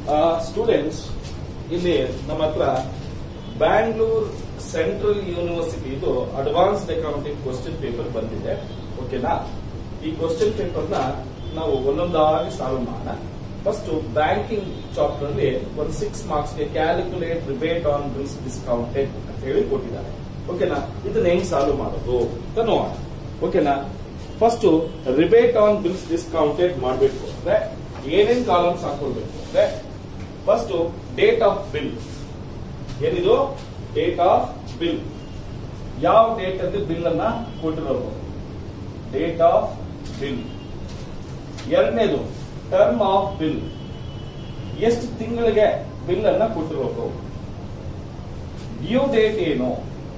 Students ಇಲ್ಲಿ ನಮ್ಮ ಹತ್ರ ಬ್ಯಾಂಗ್ಳೂರ್ ಸೆಂಟ್ರಲ್ ಯೂನಿವರ್ಸಿಟಿ ಇದು ಅಡ್ವಾನ್ಸ್ಡ್ ಅಕೌಂಟಿಂಗ್ ಕ್ವಶನ್ ಪೇಪರ್ ಬಂದಿದೆ ಓಕೆನಾ ಈ ಕ್ವಶನ್ ಪೇಪರ್ ನ ನಾವು ಒಂದೊಂದಾಗಿ ಸಾಲ್ವ್ ಮಾಡೋಣ ಫಸ್ಟ್ ಬ್ಯಾಂಕಿಂಗ್ ಚಾಪ್ಟರ್ ಅಲ್ಲಿ ಒಂದು ಸಿಕ್ಸ್ ಮಾರ್ಕ್ಸ್ ಗೆ calculate rebate on bills discounted ಅಂತ ಹೇಳಿ ಕೊಟ್ಟಿದ್ದಾರೆ ಓಕೆನಾ ಇದನ್ನ ಹೆಂಗ್ ಸಾಲ್ವ್ ಮಾಡೋದು ಅಂತ ನೋಡೋಣ ಓಕೆನಾ first rebate on bills discounted ಮಾಡಬೇಕು ಅಂದ್ರೆ ಏನೇನ್ ಕಾಲಮ್ಸ್ ಹಾಕೊಳ್ಬೇಕು ಅಂದ್ರೆ ಫಸ್ಟ್ ಡೇಟ್ ಆಫ್ ಬಿಲ್ ಏನಿದು ಡೇಟ್ ಆಫ್ ಬಿಲ್ ಯಾವ ಡೇಟ್ ಅಲ್ಲಿ ಬಿಲ್ ಅನ್ನ ಕೊಟ್ಟಿರೋದು ಡೇಟ್ ಆಫ್ ಬಿಲ್ ಎರಡನೇದು ಟರ್ಮ್ ಆಫ್ ಬಿಲ್ ಎಷ್ಟು ತಿಂಗಳಿಗೆ ಬಿಲ್ ಅನ್ನ ಕೊಟ್ಟಿರೋದು ಡ್ಯೂ ಡೇಟ್ ಏನು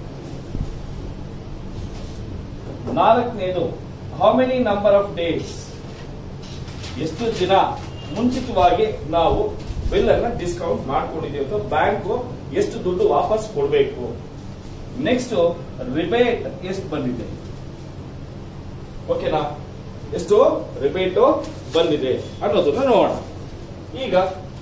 ನಾಲ್ಕನೇದು how many number of days ಎಷ್ಟು ದಿನ ಮುಂಚಿತವಾಗಿ ನಾವು ಬಿಲ್ ಅನ್ನ ಡಿಸ್ಕೌಂಟ್ ಮಾಡ್ಕೊಂಡಿದ್ದೀವಿ ಅಂತ ಬ್ಯಾಂಕ್ ಎಷ್ಟು ದುಡ್ಡು ವಾಪಸ್ ಕೊಡಬೇಕು ನೆಕ್ಸ್ಟ್ ರಿಬೇಟ್ ಎಷ್ಟು ಬಂದಿದೆ ಓಕೆನಾ ಎಷ್ಟು ರಿಬೇಟ್ ಬಂದಿದೆ ಅನ್ನೋದನ್ನ ನೋಡೋಣ ಈಗ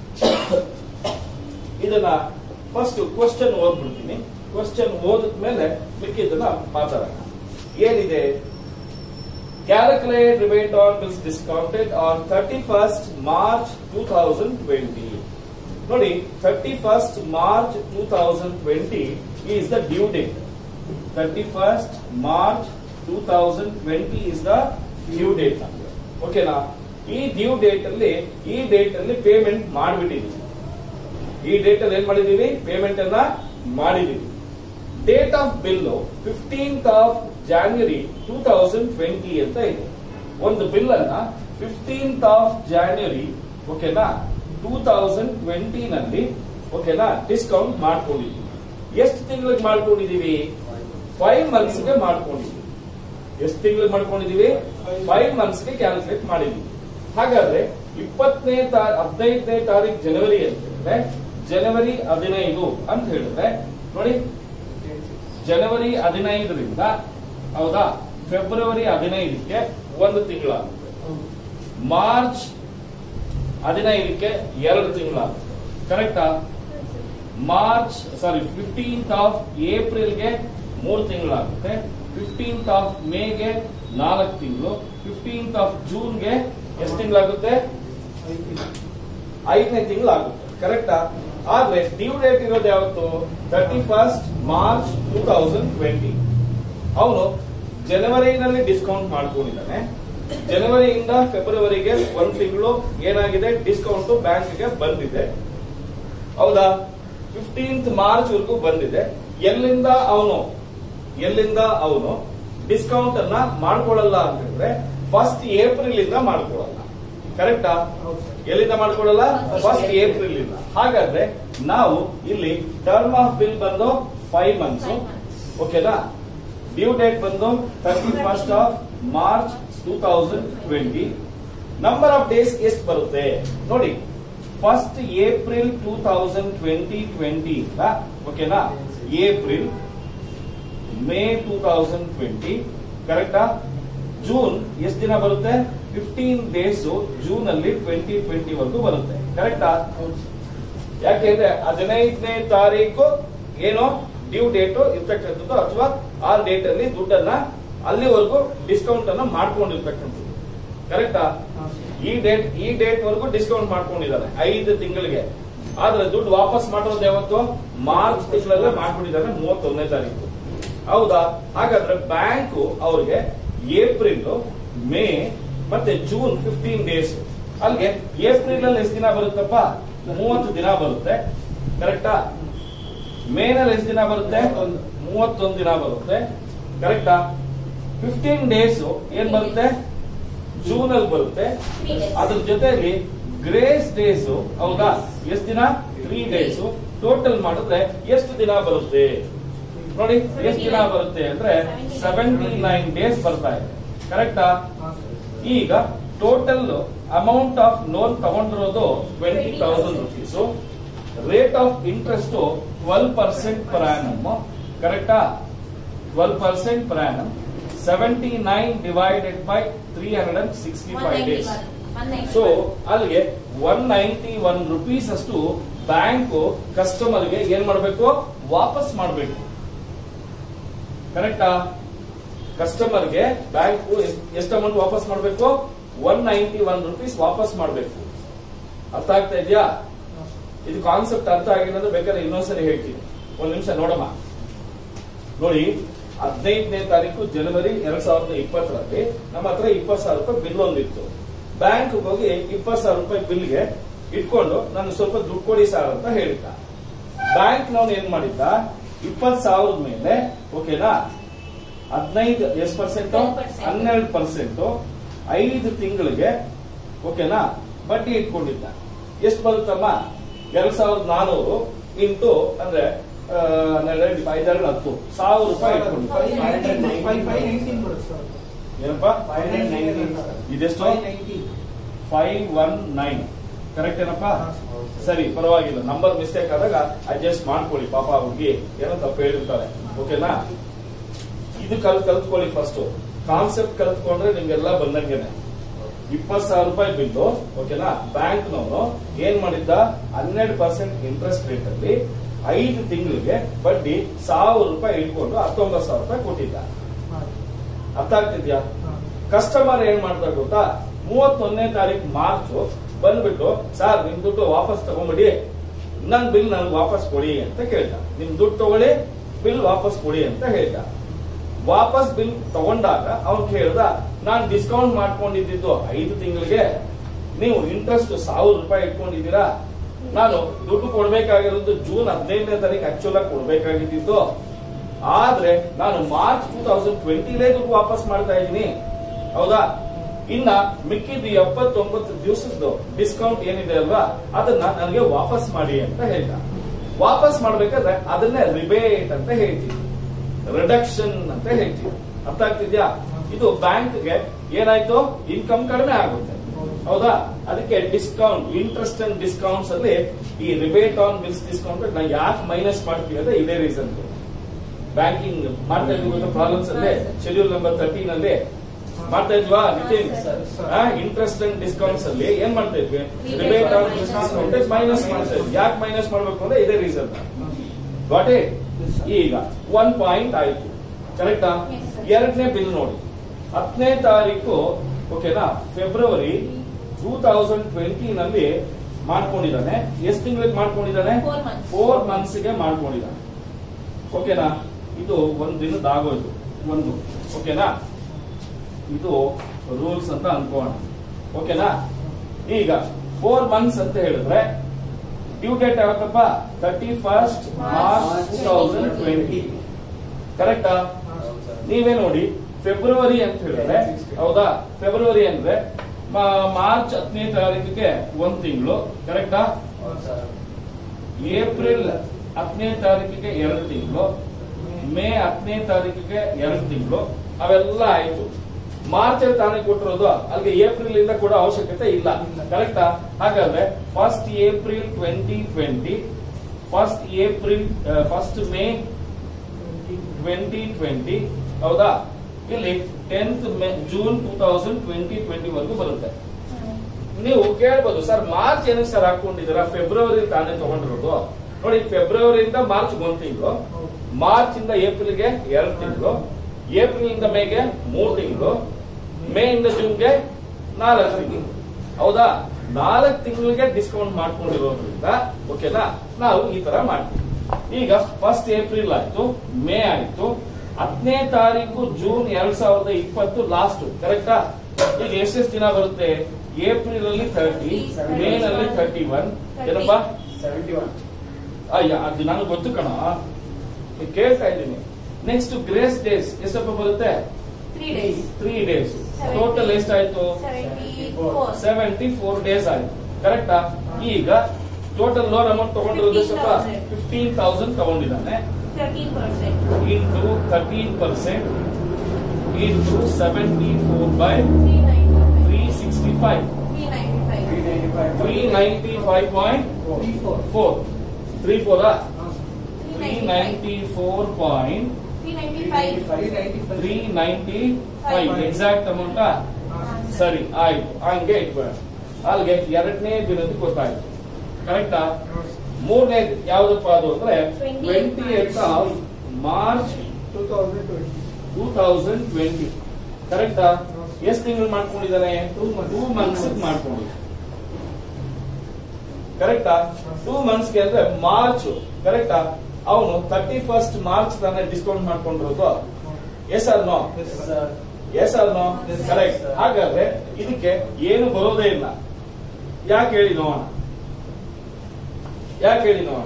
ಇದನ್ನ ಫಸ್ಟ್ ಕ್ವಶನ್ ಓದ್ಬಿಡ್ತೀನಿ ಕ್ವಶನ್ ಓದಿದ್ಮೇಲೆ ಮಿಕ್ಕಿದ್ದನ್ನ ಮಾತಾಡೋಣ ಏನಿದೆ calculate rebate on bills discounted on thirty first March two thousand twenty ನೋಡಿ thirty first March two thousand twenty is the due date thirty first March two thousand twenty is the due date ಓಕೆನಾ ಈ due date ಅಲ್ಲಿ ಈ date ಅಲ್ಲಿ payment ಮಾಡಿಬಿಟ್ಟಿದೀವಿ ಈ date ಅಲ್ಲಿ ಏನ್ ಮಾಡಿದೀವಿ ಪೇಮೆಂಟ್ ಅನ್ನ ಮಾಡಿದೀವಿ date of bill fifteenth of January two thousand twenty ಅಂತ ಇದೆ ಒಂದು ಬಿಲ್ ಅನ್ನ ಫಿಫ್ಟೀನ್ತ್ ಆಫ್ ಜಾನ್ವರಿ ಓಕೆನಾ ಟೂ ತೌಸಂಡ್ ಟ್ವೆಂಟಿ ನಲ್ಲಿ ಓಕೆನಾ ಡಿಸ್ಕೌಂಟ್ ಮಾಡ್ಕೊಂಡಿದ್ದೀವಿ ಎಷ್ಟು ತಿಂಗಳಿಗೆ ಮಾಡ್ಕೊಂಡಿದೀವಿ ಫೈವ್ ಮಂತ್ಸ್ ಗೆ ಮಾಡ್ಕೊಂಡಿದ್ದೀವಿ ಎಷ್ಟು ತಿಂಗಳಿಗೆ ಮಾಡ್ಕೊಂಡಿದೀವಿ ಫೈವ್ ಮಂತ್ಸ್ ಗೆ ಕ್ಯಾಲ್ಕುಲೇಟ್ ಮಾಡಿದೀವಿ ಹಾಗಾದ್ರೆ ಇಪ್ಪತ್ತನೇ ತಾರೀ ಹದಿನೈದನೇ ತಾರೀಕು ಜನವರಿ ಅಂತ ಹೇಳಿದ್ರೆ ಜನವರಿ ಹದಿನೈದು ಅಂತ ಹೇಳಿದ್ರೆ ನೋಡಿ ಜನವರಿ ಹದಿನೈದರಿಂದ ಹೌದಾ ಫೆಬ್ರವರಿ ಹದಿನೈದಕ್ಕೆ ಒಂದು ತಿಂಗಳಾಗುತ್ತೆ ಮಾರ್ಚ್ ಹದಿನೈದಕ್ಕೆ ಎರಡು ತಿಂಗಳಾಗುತ್ತೆ ಕರೆಕ್ಟಾ ಮಾರ್ಚ್ ಸಾರಿ ಫಿಫ್ಟೀನ್ತ್ ಆಫ್ ಏಪ್ರಿಲ್ಗೆ ಮೂರು ತಿಂಗಳಾಗುತ್ತೆ ಫಿಫ್ಟೀನ್ತ್ ಆಫ್ ಮೇಗೆ ನಾಲ್ಕು ತಿಂಗಳು ಫಿಫ್ಟೀನ್ತ್ ಆಫ್ ಜೂನ್ಗೆ ಎಷ್ಟು ತಿಂಗಳಾಗುತ್ತೆ ಐದನೇ ತಿಂಗಳಾಗುತ್ತೆ ಕರೆಕ್ಟಾ ಆದ್ರೆ ಡ್ಯೂ ಡೇಟ್ ಇರೋದು ಯಾವತ್ತು thirty first March two thousand twenty ಅವನು ಜನವರಿನಲ್ಲಿ ಡಿಸ್ಕೌಂಟ್ ಮಾಡ್ಕೊಂಡಿದ್ದಾನೆ ಜನವರಿಯಿಂದ ಫೆಬ್ರವರಿಗೆ ಒಂದ್ ತಿಂಗಳು ಏನಾಗಿದೆ ಡಿಸ್ಕೌಂಟ್ ಬ್ಯಾಂಕ್ಗೆ ಬಂದಿದೆ ಹೌದಾ ಫಿಫ್ಟೀನ್ತ್ ಮಾರ್ಚ್ ವರೆಗೂ ಬಂದಿದೆ ಎಲ್ಲಿಂದ ಅವನು ಎಲ್ಲಿಂದ ಅವನು ಡಿಸ್ಕೌಂಟ್ ಅನ್ನ ಮಾಡ್ಕೊಳ್ಳಲ್ಲ ಅಂತ ಹೇಳಿದ್ರೆ ಫಸ್ಟ್ ಏಪ್ರಿಲ್ ಇಂದ ಮಾಡ್ಕೊಳ್ಳಲ್ಲ ಕರೆಕ್ಟಾ ಎಲ್ಲಿಂದ ಮಾಡ್ಕೊಳ್ಳಲ್ಲ ಫಸ್ಟ್ ಏಪ್ರಿಲ್ ಇಂದ ಹಾಗಾದ್ರೆ ನಾವು ಇಲ್ಲಿ ಟರ್ಮ್ ಆಫ್ ಬಿಲ್ ಬಂದು ಫೈವ್ ಮಂತ್ಸ್ ಓಕೆನಾ ಡ್ಯೂ ಡೇಟ್ ಬಂದು thirty first of March two thousand twenty number of days ಎಷ್ಟು ಬರುತ್ತೆ ನೋಡಿ first April two thousand twenty twenty ಇಂದ ಓಕೆನಾ April May two thousand twenty ಕರೆಕ್ಟಾ ಜೂನ್ ಎಷ್ಟು ದಿನ ಬರುತ್ತೆ ಫಿಫ್ಟೀನ್ ಡೇಸ್ ಜೂನ್ ಅಲ್ಲಿ ಟ್ವೆಂಟಿ ಟ್ವೆಂಟಿ ವರೆಗೂ ಬರುತ್ತೆ ಕರೆಕ್ಟಾ ಯಾಕೆಂದ್ರೆ ಹದಿನೈದನೇ ತಾರೀಕು ಏನೋ ಡ್ಯೂ ಡೇಟ್ ಇರ್ತಕ್ಕಂಥದ್ದು ಅಥವಾ ಆ ಡೇಟ್ ಅಲ್ಲಿ ದುಡ್ಡನ್ನ ಅಲ್ಲಿವರೆಗೂ ಡಿಸ್ಕೌಂಟ್ ಅನ್ನ ಮಾಡ್ಕೊಂಡಿರ್ತಕ್ಕಂಥದ್ದು ಕರೆಕ್ಟಾ ಈ ಡೇಟ್ ಈ ಡೇಟ್ ವರೆಗೂ ಡಿಸ್ಕೌಂಟ್ ಮಾಡ್ಕೊಂಡಿದ್ದಾರೆ ಐದು ತಿಂಗಳಿಗೆ ಆದ್ರೆ ದುಡ್ಡು ವಾಪಸ್ ಮಾಡೋದು ಯಾವತ್ತು ಮಾರ್ಚ್ ತಿಂಗಳಲ್ಲೇ ಮಾಡ್ಕೊಂಡಿದ್ದಾರೆ ಮೂವತ್ತೊಂದನೇ ತಾರೀಕು ಹೌದಾ ಹಾಗಾದ್ರೆ ಬ್ಯಾಂಕು ಅವ್ರಿಗೆ ಏಪ್ರಿಲ್ ಮೇ ಮತ್ತೆ ಜೂನ್ ಫಿಫ್ಟೀನ್ ಡೇಸ್ ಅಲ್ಲಿಗೆ ಏಪ್ರಿಲ್ ಅಲ್ಲಿ ಎಷ್ಟು ದಿನ ಬರುತ್ತಪ್ಪ ಮೂವತ್ತು ದಿನ ಬರುತ್ತೆ ಕರೆಕ್ಟಾ ಮೇನಲ್ಲಿ ಎಷ್ಟು ದಿನ ಬರುತ್ತೆ ಮೂವತ್ತೊಂದು ದಿನ ಬರುತ್ತೆ ಕರೆಕ್ಟಾ ಫಿಫ್ಟೀನ್ ಡೇಸ್ ಏನ್ ಬರುತ್ತೆ ಜೂನ್ ಅಲ್ಲಿ ಬರುತ್ತೆ ಅದ್ರ ಜೊತೆಲಿ ಗ್ರೇಸ್ ಡೇಸ್ ಹೌದಾ ಎಷ್ಟು ದಿನ ತ್ರೀ ಡೇಸ್ ಟೋಟಲ್ ಮಾಡಿದ್ರೆ ಎಷ್ಟು ದಿನ ಬರುತ್ತೆ ನೋಡಿ ಎಷ್ಟು ದಿನ ಬರುತ್ತೆ ಅಂದ್ರೆ ಸೆವೆಂಟಿ ನೈನ್ ಡೇಸ್ ಬರ್ತಾ ಇದೆ ಕರೆಕ್ಟಾ ಈಗ ಟೋಟಲ್ ಅಮೌಂಟ್ ಆಫ್ ಲೋನ್ ತಗೊಂಡಿರೋದು twenty thousand rupees rate of interest twelve percent per annum ಕರೆಕ್ಟಾ twelve percent per annum seventy nine divided by three hundred and sixty five days so ಅಲ್ಲಿಗೆ one ninety one rupees ಅಷ್ಟು bank ಕಸ್ಟಮರ್ಗೆ ಏನ್ ಮಾಡಬೇಕು ವಾಪಸ್ ಮಾಡಬೇಕು ಕರೆಕ್ಟಾ ಕಸ್ಟಮರ್ಗೆ ಬ್ಯಾಂಕ್ ಎಷ್ಟು ಅಮೌಂಟ್ ವಾಪಸ್ ಮಾಡಬೇಕು ಒನ್ ನೈಂಟಿ ಒನ್ ರುಪೀಸ್ ವಾಪಸ್ ಮಾಡಬೇಕು ಅರ್ಥ ಆಗ್ತಾ ಇದೆಯಾ ಇದು ಕಾನ್ಸೆಪ್ಟ್ ಅರ್ಥ ಆಗಿಲ್ಲ ಅಂದ್ರೆ ಬೇಕಾದ್ರೆ ಇನ್ನೊಂದ್ಸರಿ ಹೇಳ್ತೀನಿ ಒಂದ್ ನಿಮಿಷ ನೋಡಮ್ಮ ನೋಡಿ ಹದಿನೈದನೇ ತಾರೀಕು ಜನವರಿ ಎರಡ್ ಸಾವಿರದ ಇಪ್ಪತ್ತರಲ್ಲಿ ನಮ್ಮ ಹತ್ರ ಇಪ್ಪತ್ತು ಸಾವಿರ ರೂಪಾಯಿ ಬಿಲ್ ಒಂದಿತ್ತು ಬ್ಯಾಂಕ್ ಹೋಗಿ ಇಪ್ಪತ್ತು ಸಾವಿರ ರೂಪಾಯಿ ಬಿಲ್ಗೆ ಇಟ್ಕೊಂಡು ನಾನು ಸ್ವಲ್ಪ ದುಡ್ಡು ಕೊಡಿ ಸರ್ ಅಂತ ಹೇಳಿದ್ದ ಬ್ಯಾಂಕ್ ನವನು ಏನ್ ಮಾಡಿದ್ದ ಇಪ್ಪತ್ತು ಸಾವಿರದ ಮೇಲೆ ಓಕೆನಾ ಹದಿನೈದು ಎಷ್ಟು ಪರ್ಸೆಂಟ್ 10%. ಹನ್ನೆರಡು ಪರ್ಸೆಂಟ್ ಐದು ತಿಂಗಳಿಗೆ ಓಕೆನಾ ಬಡ್ಡಿ ಇಟ್ಕೊಂಡಿದ್ದ ಎಷ್ಟು ಬರುತ್ತಮ್ಮ ಎರಡ್ ಸಾವಿರದ ನಾನೂರು ಇಂಟು ಅಂದ್ರೆ ಆ, ಹನ್ನೆರಡು ಐದೆರಡು ಹತ್ತು ಸಾವಿರ ರೂಪಾಯಿ ಇಟ್ಕೊಂಡಿದ್ದ ಏನಪ್ಪಾ ಇದೆಷ್ಟು ಫೈವ್ ಒನ್ ನೈನ್ ಕರೆಕ್ಟ್ ಏನಪ್ಪಾ ಸರಿ ಪರವಾಗಿಲ್ಲ ನಂಬರ್ ಮಿಸ್ಟೇಕ್ ಆದಾಗ ಅಡ್ಜಸ್ಟ್ ಮಾಡ್ಕೊಳ್ಳಿ ಪಾಪ ಹುಡುಗಿ ಏನೋ ತಪ್ಪು ಹೇಳಿರ್ತಾರೆ ಓಕೆನಾ ಇದು ಕಲ್ ಕಲ್ತ್ಕೊಳ್ಳಿ ಫಸ್ಟ್ ಕಾನ್ಸೆಪ್ಟ್ ಕಲ್ತ್ಕೊಂಡ್ರೆ ನಿಮ್ಗೆಲ್ಲ ಬಂದಂಗೆನೆ ಇಪ್ಪತ್ ಸಾವಿರ ರೂಪಾಯಿ ಬಿಲ್ಲು ಓಕೆನಾ ಬ್ಯಾಂಕ್ ನವನು ಏನ್ ಮಾಡಿದ್ದ ಹನ್ನೆರಡು ಪರ್ಸೆಂಟ್ ಇಂಟ್ರೆಸ್ಟ್ ರೇಟ್ ಅಲ್ಲಿ ಐದು ತಿಂಗಳಿಗೆ ಬಡ್ಡಿ ಸಾವಿರ ರೂಪಾಯಿ ಇಟ್ಕೊಂಡು ಹತ್ತೊಂಬತ್ತು ಸಾವಿರ ರೂಪಾಯಿ ಕೊಟ್ಟಿದ್ದ ಅರ್ಥ ಆಗ್ತಿದ್ಯಾ ಕಸ್ಟಮರ್ ಏನ್ ಮಾಡ್ತಾರೆ ಗೊತ್ತಾ ಮೂವತ್ತೊಂದನೇ ತಾರೀಕು ಮಾರ್ಚ್ ಬಂದ್ಬಿಟ್ಟು ಸರ್ ನಿಮ್ ದುಡ್ಡು ವಾಪಸ್ ತಗೊಂಬಿಡಿ ನನ್ ಬಿಲ್ ನನ್ಗೆ ವಾಪಸ್ ಕೊಡಿ ಅಂತ ಕೇಳ್ದ ನಿಮ್ ದುಡ್ಡು ತಗೊಳ್ಳಿ ಬಿಲ್ ವಾಪಸ್ ಕೊಡಿ ಅಂತ ಹೇಳ್ದ ವಾಪಸ್ ಬಿಲ್ ತಗೊಂಡಾಗ ಅವ್ನು ಕೇಳ್ದ ನಾನ್ ಡಿಸ್ಕೌಂಟ್ ಮಾಡ್ಕೊಂಡಿದ್ದು ಐದು ತಿಂಗಳಿಗೆ ನೀವು ಇಂಟ್ರೆಸ್ಟ್ ಸಾವಿರ ರೂಪಾಯಿ ಇಟ್ಕೊಂಡಿದ್ದೀರಾ ನಾನು ದುಡ್ಡು ಕೊಡ್ಬೇಕಾಗಿರೋದು ಜೂನ್ ಹದಿನೈದನೇ ತಾರೀಕು ಆಕ್ಚುಲ್ ಆಗಿ ಕೊಡ್ಬೇಕಾಗಿದ್ದು ಆದ್ರೆ ನಾನು ಮಾರ್ಚ್ ಟೂ ತೌಸಂಡ್ ಟ್ವೆಂಟಿಲೇ ದುಡ್ಡು ವಾಪಸ್ ಮಾಡ್ತಾ ಇದ್ದೀನಿ ಹೌದಾ ಇನ್ನ ಮಿಕ್ಕಿದ್ದು ಎಪ್ಪತ್ತೊಂಬತ್ತು ದಿವಸದ್ದು ಡಿಸ್ಕೌಂಟ್ ಏನಿದೆ ಅಲ್ವಾ ಅದನ್ನ ನನಗೆ ವಾಪಸ್ ಮಾಡಿ ಅಂತ ಹೇಳ್ದ ವಾಪಸ್ ಮಾಡ್ಬೇಕಾದ್ರೆ ಅದನ್ನೇ ರಿಬೇಟ್ ಅಂತ ಹೇಳ್ತೀವಿ ರಿಡಕ್ಷನ್ ಅಂತ ಹೇಳ್ತೀವಿ ಅರ್ಥ ಆಗ್ತಿದ್ಯಾ ಇದು ಬ್ಯಾಂಕ್ಗೆ ಏನಾಯ್ತು ಇನ್ಕಮ್ ಕಡಿಮೆ ಆಗುತ್ತೆ ಹೌದಾ ಅದಕ್ಕೆ ಡಿಸ್ಕೌಂಟ್ ಇಂಟ್ರೆಸ್ಟ್ ಅಂಡ್ ಡಿಸ್ಕೌಂಟ್ಸ್ ಅಲ್ಲಿ ಈ ರಿಬೇಟ್ ಆನ್ ಬಿಲ್ಸ್ ಡಿಸ್ಕೌಂಟ್ ನಾ ಯಾಕೆ ಮೈನಸ್ ಮಾಡ್ತೀವಿ ಅಂದ್ರೆ ಇದೇ ರೀಸನ್ ಬ್ಯಾಂಕಿಂಗ್ ಮಾಡ್ತಾ ಇದ್ವಿ ಪ್ರಾಬ್ಲಮ್ಸ್ ಅಲ್ಲಿ ಶೆಡ್ಯೂಲ್ ನಂಬರ್ ತರ್ಟೀನ್ ಅಲ್ಲಿ ಮಾಡ್ತಾ ಇದ್ವಾ Nitin sir, interest and discounts ಅಲ್ಲಿ ಏನ್ ಮಾಡ್ತಾ ಇದ್ವಿ Rebate rebate on minus discount minus ಮಾಡ್ತಾ ಇದ್ವಿ ಯಾಕೆ ಮೈನಸ್ ಮಾಡ್ಬೇಕು ಅಂದ್ರೆ ಇದೇ ರೀಸನ್ ಗಾಟ್ ಇಟ್ ಈಗ ಒನ್ ಪಾಯಿಂಟ್ ಆಯ್ತು ಕರೆಕ್ಟಾ Yes, sir. ಎರಡನೇ ಬಿಲ್ ನೋಡಿ ಹತ್ತನೇ ತಾರೀಕು ಓಕೆನಾ ಫೆಬ್ರವರಿ ಟೂ ತೌಸಂಡ್ ಟ್ವೆಂಟಿ ನಲ್ಲಿ ಮಾಡ್ಕೊಂಡಿದ್ದಾನೆ ಎಷ್ಟು ತಿಂಗಳಿಗೆ ಮಾಡ್ಕೊಂಡಿದ್ದಾನೆ Four months. ಫೋರ್ ಮಂತ್ಸ್ ಗೆ ಮಾಡ್ಕೊಂಡಿದ್ದಾನೆ ಓಕೆನಾ ಇದು ಒಂದ್ ದಿನದ ಆಗೋಯ್ತು ಒಂದು ಓಕೆನಾ ಇದು ರೂಲ್ಸ್ ಅಂತ ಅನ್ಕೋಣ ಓಕೆನಾ ಈಗ ಫೋರ್ ಮಂತ್ಸ್ ಅಂತ ಹೇಳಿದ್ರೆ ಡ್ಯೂ ಡೇಟ್ ಯಾವತ್ತಪ್ಪ thirty first March two thousand twenty ಕರೆಕ್ಟಾ ನೀವೇ ನೋಡಿ ಫೆಬ್ರವರಿ ಅಂತ ಹೇಳಿದ್ರೆ ಹೌದಾ ಫೆಬ್ರವರಿ ಅಂದ್ರೆ ಮಾ- ಮಾರ್ಚ್ ಹತ್ತನೇ ತಾರೀಕಿಗೆ ಒಂದ್ ತಿಂಗಳು ಕರೆಕ್ಟಾ ಏಪ್ರಿಲ್ ಹತ್ತನೇ ತಾರೀಕಿಗೆ ಎರಡು ತಿಂಗಳು ಮೇ ಹತ್ತನೇ ತಾರೀಕಿಗೆ ಎರಡು ತಿಂಗಳು ಅವೆಲ್ಲ ಆಯ್ತು ಮಾರ್ಚ್ ಅಲ್ಲಿ ತಾನೇ ಕೊಟ್ಟಿರೋದು ಅಲ್ಲಿಗೆ ಏಪ್ರಿಲ್ ಇಂದ ಕೂಡ ಅವಶ್ಯಕತೆ ಇಲ್ಲ ಕರೆಕ್ಟಾ ಹಾಗಾದ್ರೆ first April twenty twenty first April first May twenty twenty ಹೌದಾ ಇಲ್ಲಿ tenth May June two thousand twenty twenty ವರೆಗೂ ಬರುತ್ತೆ ನೀವು ಕೇಳ್ಬೋದು ಸರ್ ಮಾರ್ಚ್ ಏನಕ್ಕೆ ಸರ್ ಹಾಕೊಂಡಿದ್ದೀರಾ ಫೆಬ್ರವರಿ ತಾನೇ ತಗೊಂಡಿರೋದು ನೋಡಿ ಫೆಬ್ರವರಿಯಿಂದ ಮಾರ್ಚ್ ಒಂದ್ ತಿಂಗಳು ಮಾರ್ಚ್ ಇಂದ ಏಪ್ರಿಲ್ಗೆ ಎರಡು ತಿಂಗಳು ಏಪ್ರಿಲ್ ಇಂದ ಮೇಗೆ ಮೂರು ತಿಂಗಳು ಮೇ ಇಂದ ಜೂನ್ಗೆ ನಾಲ್ಕು ತಿಂಗಳು ಹೌದಾ ನಾಲ್ಕು ತಿಂಗಳಿಗೆ ಡಿಸ್ಕೌಂಟ್ ಮಾಡ್ಕೊಂಡಿರೋದ್ರಿಂದ ಓಕೆನಾ ನಾವು ಈ ತರ ಮಾಡ್ತೀವಿ ಈಗ ಫಸ್ಟ್ ಏಪ್ರಿಲ್ ಆಯ್ತು ಮೇ ಆಯ್ತು ಹತ್ತನೇ ತಾರೀಕು ಜೂನ್ ಎರಡ್ ಸಾವಿರದ ಇಪ್ಪತ್ತು ಲಾಸ್ಟ್ ಕರೆಕ್ಟಾ ಈಗ ಎಷ್ಟೆಷ್ಟು ದಿನ ಬರುತ್ತೆ ಏಪ್ರಿಲ್ ಅಲ್ಲಿ ತರ್ಟಿ ಮೇ ನಲ್ಲಿ ತರ್ಟಿ ಒನ್ ಏನಪ್ಪಾ ಅಯ್ಯ ಅದು ನನಗೆ ಗೊತ್ತು ಕಣ ಈಗ ಕೇಳ್ತಾ ಇದ್ದೀನಿ ನೆಕ್ಸ್ಟ್ ಗ್ರೇಸ್ ಡೇಸ್ ಎಷ್ಟಪ್ಪ ಬರುತ್ತೆ three days three days total ಎಷ್ಟಾಯ್ತು seventy four seventy four days ಆಯ್ತು ಕರೆಕ್ಟಾ ಈಗ ಟೋಟಲ್ ಲೋನ್ ಅಮೌಂಟ್ ತಗೊಂಡಿರೋದು ಸ್ವಲ್ಪ 15,000. ಫಿಫ್ಟೀನ್ ತೌಸಂಡ್ ತಗೊಂಡಿದ್ದಾನೆ thirteen percent into thirteen percent into seventy four by three ninety three sixty five three ninety five three ninety five point four three four three ninety four point three ninety five three ninety five exact ಅಮೌಂಟಾ ಸರಿ ಆಯ್ತು ಹಂಗೆ ಇಟ್ಬೇಡ ಅಲ್ಲಿಗೆ ಎರಡನೇ ದಿನದ ಗೊತ್ತಾಯ್ತು ಕರೆಕ್ಟಾ ಮೂರನೇದು ಯಾವ್ದಪ್ಪ ಅದು ಅಂದ್ರೆ twenty eight of March two thousand twenty two thousand twenty ಕರೆಕ್ಟಾ ಎಷ್ಟು ತಿಂಗಳು ಮಾಡ್ಕೊಂಡಿದ್ದಾನೆ Two months. ಟೂ ಮಂತ್ಸ್ ಮಾಡ್ಕೊಂಡಿದ್ದಾನೆ ಕರೆಕ್ಟಾ ಟೂ ಮಂತ್ಸ್ ಗೆ ಅಂದ್ರೆ ಮಾರ್ಚ್ ಕರೆಕ್ಟಾ ಅವನು ತರ್ಟಿ ಫಸ್ಟ್ ಮಾರ್ಚ್ ತಾನೇ ಡಿಸ್ಕೌಂಟ್ ಮಾಡ್ಕೊಂಡಿರೋದು yes or no yes or no Yes, correct sir. ಹಾಗಾದ್ರೆ ಇದಕ್ಕೆ ಏನು ಬರೋದೇ ಇಲ್ಲ ಯಾಕೆ ಹೇಳಿ ನೋಡೋಣ ಯಾಕೆ ಹೇಳಿ ನೋಡೋಣ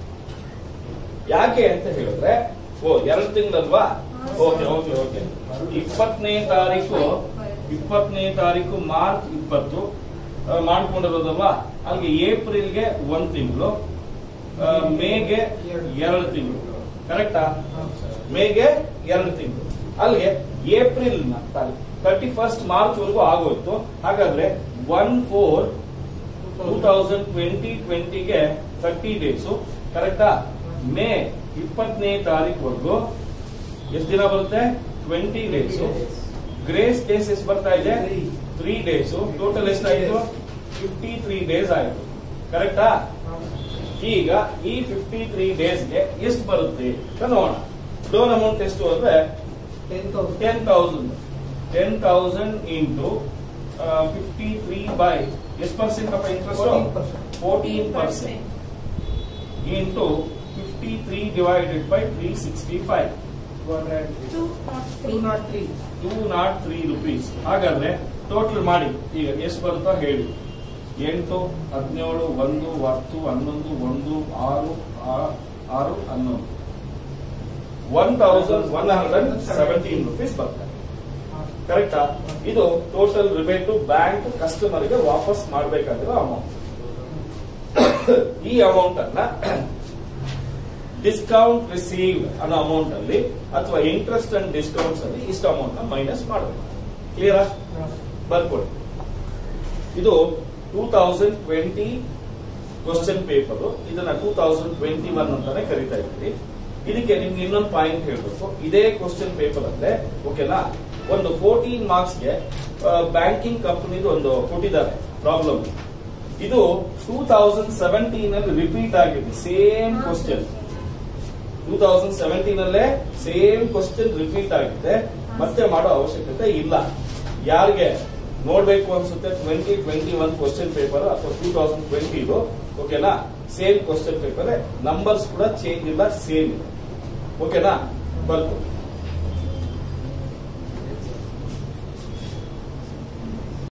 ಯಾಕೆ ಅಂತ ಹೇಳಿದ್ರೆ ಓ ಎರಡು ತಿಂಗಳಲ್ವಾ ಓಕೆ ಓಕೆ ಓಕೆ ಇಪ್ಪತ್ತನೇ ತಾರೀಕು ಇಪ್ಪತ್ತನೇ ತಾರೀಕು ಮಾರ್ಚ್ ಇಪ್ಪತ್ತು ಆ, ಮಾಡ್ಕೊಂಡಿರೋದಲ್ವಾ ಅಲ್ಲಿಗೆ ಏಪ್ರಿಲ್ಗೆ ಒಂದ್ ತಿಂಗಳು ಮೇಗೆ ಎರಡು ತಿಂಗಳು ಕರೆಕ್ಟಾ ಮೇಗೆ ಎರಡು ತಿಂಗಳು ಅಲ್ಲಿಗೆ ಏಪ್ರಿಲ್ ತರ್ಟಿ ಫಸ್ಟ್ ಮಾರ್ಚ್ ವರೆಗೂ ಆಗೋಯ್ತು ಹಾಗಾದ್ರೆ one four two thousand twenty ಟ್ವೆಂಟಿಗೆ ತರ್ಟಿ ಡೇಸು ಕರೆಕ್ಟಾ ಮೇ ಇಪ್ಪತ್ತನೇ ತಾರೀಕುವರೆಗೂ ಎಷ್ಟು ದಿನ ಬರುತ್ತೆ ಟ್ವೆಂಟಿ ಡೇಸು ಗ್ರೇಸ್ ಡೇಸ್ ಎಷ್ಟು ಬರ್ತಾ ಇದೆ Three. ತ್ರೀ ಡೇಸು ಟೋಟಲ್ ಎಷ್ಟಾಯ್ತು ಫಿಫ್ಟಿ ತ್ರೀ ಡೇಸ್ ಆಯ್ತು ಕರೆಕ್ಟಾ ಈಗ ಈ ಫಿಫ್ಟಿ ತ್ರೀ ಡೇಸ್ಗೆ ಎಷ್ಟು ಬರುತ್ತೆ ಅಂತ ನೋಡೋಣ ಲೋನ್ ಅಮೌಂಟ್ ಎಷ್ಟು ಅಂದ್ರೆ ten thousand ten thousand ten thousand into fifty three by ಎಷ್ಟು ಪರ್ಸೆಂಟ್ ಅಪ್ಪ interest 14%. Fourteen percent into fifty three divided by three sixty five Two not two three. Not three two not three rupees ಹಾಗಾದ್ರೆ total ಮಾಡಿ ಈಗ ಎಷ್ಟು ಬರುತ್ತೋ ಹೇಳಿ ಎಂಟು ಹದಿನೇಳು ಒಂದು ಹತ್ತು ಹನ್ನೊಂದು ಒಂದು ಆರು ಆ- ಆರು ಹನ್ನೊಂದು one thousand one hundred seventeen rupees ಬರ್ತದೆ ಕರೆಕ್ಟಾ ಇದು ಟೋಟಲ್ ರಿಬೇಟ್ ಬ್ಯಾಂಕ್ ಕಸ್ಟಮರ್ಗೆ ವಾಪಸ್ ಮಾಡಬೇಕಾಗಿರೋ ಅಮೌಂಟ್ ಈ ಅಮೌಂಟ್ ಅನ್ನ ಡಿಸ್ಕೌಂಟ್ ರಿಸೀವ್ ಅನ್ನೋ ಅಮೌಂಟ್ ಅಲ್ಲಿ ಅಥವಾ ಇಂಟ್ರೆಸ್ಟ್ ಅಂಡ್ ಡಿಸ್ಕೌಂಟ್ಸ್ ಅಲ್ಲಿ ಇಷ್ಟು ಅಮೌಂಟ್ ನ ಮೈನಸ್ ಮಾಡಬೇಕು ಕ್ಲಿಯರಾ ಬರ್ಕೊಡಿ ಇದು two thousand twenty question paper ಇದನ್ನ ಟೂ ತೌಸಂಡ್ ಟ್ವೆಂಟಿ ಒನ್ ಅಂತಾನೆ ಕರಿತಾ ಇದ್ದೀವಿ ಇದಕ್ಕೆ ನಿಮ್ಗೆ ಇನ್ನೊಂದು ಪಾಯಿಂಟ್ ಹೇಳ್ಬೇಕು ಇದೇ ಕ್ವಶನ್ ಪೇಪರ್ ಅಂದ್ರೆ ಓಕೆನಾ ಒಂದು ಫೋರ್ಟೀನ್ ಮಾರ್ಕ್ಸ್ ಗೆ ಬ್ಯಾಂಕಿಂಗ್ ಕಂಪನಿದು ಒಂದು ಕೊಟ್ಟಿದ್ದಾರೆ ಪ್ರಾಬ್ಲಮ್ ಇದು ಟೂ ತೌಸಂಡ್ ಸೆವೆಂಟೀನ್ ಅಲ್ಲಿ ರಿಪೀಟ್ ಆಗಿದೆ same question two thousand seventeen ಅಲ್ಲೇ ಸೇಮ್ ಕ್ವಶನ್ ರಿಪೀಟ್ ಆಗಿದೆ ಮತ್ತೆ ಮಾಡೋ ಅವಶ್ಯಕತೆ ಇಲ್ಲ ಯಾರಿಗೆ ನೋಡ್ಬೇಕು ಅನ್ಸುತ್ತೆ twenty twenty one question paper ಅಥವಾ ಟೂ ತೌಸಂಡ್ ಟ್ವೆಂಟಿ ಓಕೆನಾ ಸೇಮ್ ಕ್ವಶನ್ ಪೇಪರ್ ನಂಬರ್ಸ್ ಕೂಡ ಚೇಂಜ್ ಇಲ್ಲ ಸೇಮ್ ಇದೆ ಓಕೆನಾ ಬರ್ತು